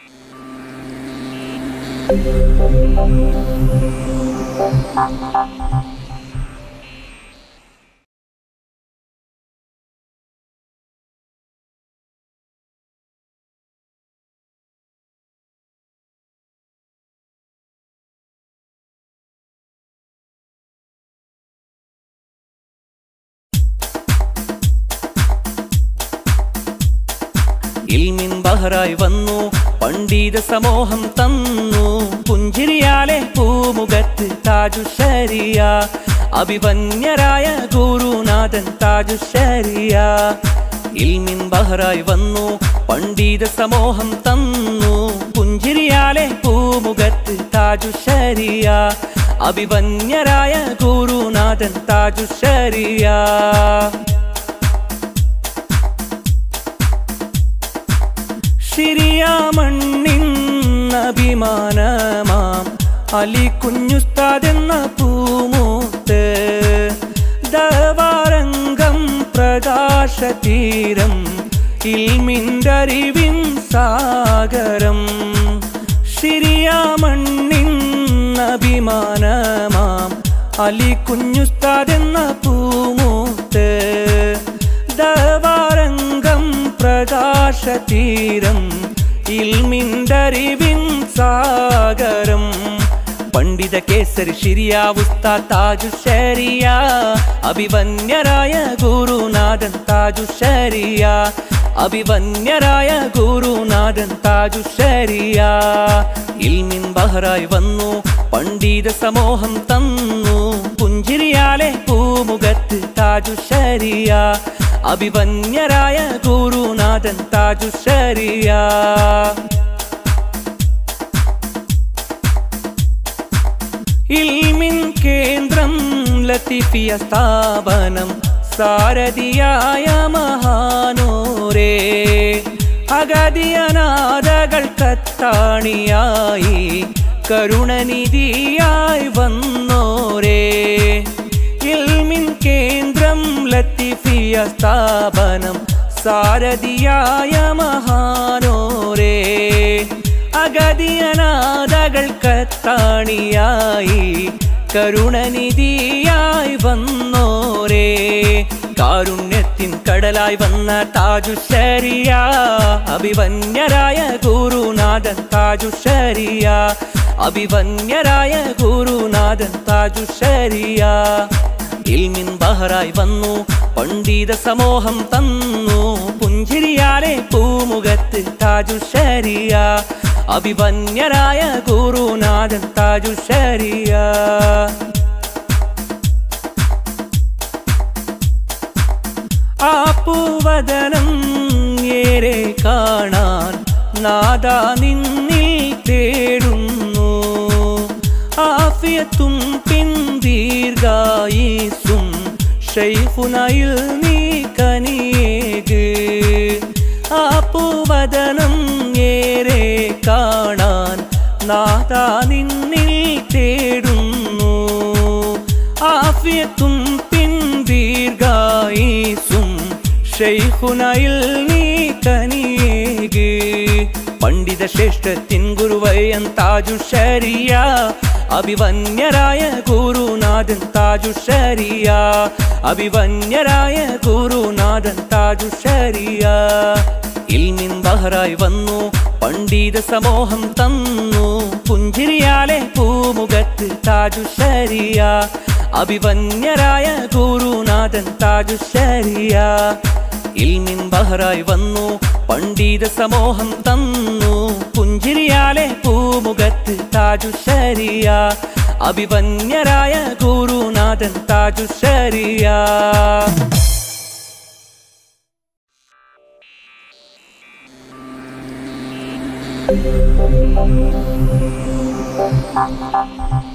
ഇൽമിൻ ബഹറായി വന്നു പണ്ഡിത സമൂഹം തന്നു പുഞ്ചിരിയാലെ പൂമുഖത്ത് താജു ശരിയ അഭിവന്യരായ ഗുരുനാഥൻ താജു ശരിയ ഇൽമിൻ ബഹറായി വന്നു പണ്ഡിത സമൂഹം തന്നു പുഞ്ചിരിയാലെ പൂമുഖത്ത് താജു ശരിയ അഭിവന്യരായ ഗുരുനാഥൻ താജു ശരിയ ശിരിയാമണ്ണിന്നഭിമാനമാം അലി കുഞ്ഞുസ്താദെന്ന പൂമൂത്ത് ദവാരംഗം പ്രകാശതീരം ഇൽമിൻ്ററിവിൻ സാഗരം ശിരിയാമണ്ണിന്നഭിമാനമാം അലി കുഞ്ഞുസ്താദെന്ന പൂമൂത്ത് ദവാരംഗം പ്രകാശതീരം ഇൽമിൻ്ററിവിൻ സാഗരം പണ്ഡിത കേസരി ശിരിയ ഉസ്താ താജു ശരിയ അഭിവന്യരായ ഗുരുനാഥൻ താജു ശരിയ അഭിവന്യരായ ഗുരുനാഥൻ താജു ശരിയ ഇൽമിൻ ബഹറായി വന്നു പണ്ഡിത സമൂഹം തന്നു പുഞ്ചിരിയാലെ പൂമുഖത്ത് താജു ശരിയ അഭിവന്യരായ ഗുരുനാഥൻ താജു ശരിയ ഇൽമിൻ കേന്ദ്രം ലത്തിഫിയ സ്ഥാപനം സാരഥിയായ മഹാനൂരേ അഗതിയനാഥകൾ കത്താണിയായി കരുണനിധിയായി വന്നോരേ ഇൽമിൻ കേന്ദ്രം ലത്തിഫിയ സ്ഥാപനം സാരഥിയായ മഹാനോരേ അഗതിയനാഥകൾ കത്താണിയായി കരുണനിധിയായി വന്നോരേ കാരുണ്യത്തിൻ കടലായി വന്ന താജു ശരിയ അഭിവന്യരായ ഗുരുനാഥൻ താജു ശരിയ അഭിവന്യരായ ഗുരുനാഥൻ താജു ശരിയ ഇൽമിൻ ബഹറായി വന്നു പണ്ഡിത സമൂഹം തന്നു പുഞ്ചിരിയാലെ പൂമുഖത്ത് താജു ശരിയ അഭിവന്യരായ ഗുരുനാഥൻ താജു ശരിയ ആ പൂവദനം ഏറെ കാണാൻ നാദ നിന്നിൽ തേടുന്നു ആഫിയത്തും പിന്ദീർഘായുസും ഷൈഫുനയിൽ നീ കനിയേക് ആ പൂവദനം ഏറെ കാണാൻ നാദ നിന്നിൽ തേടുന്നു ആഫിയത്തും പിന്ദീർഘായുസും ഷെയ്ഖുനയിൽ നീ കനിയേക് പണ്ഡിത ശ്രേഷ്ഠത്തിൻ ഗുരുവയൻ താജു ശരിയ അഭിവന്യരായ ഗുരുനാഥൻ താജു ശരിയ അഭിവന്യരായ ഗുരുനാഥൻ താജു ശരിയ ഇൽമിൻ ബഹറായി വന്നു പണ്ഡിത സമൂഹം തന്നു പുഞ്ചിരിയാലെ പൂമുഖത്ത് താജു ശരിയ അഭിവന്യരായ ഗുരുനാഥൻ താജു ശരിയ ഇൽമിൻ ബഹറായി വന്നു പണ്ഡിത സമൂഹം തന്നു പുഞ്ചിരിയാലെ പൂമുഖത്ത് താജു ശരിയ അഭിവന്യരായ ഗുരുനാഥൻ താജു ശരിയ Thank you.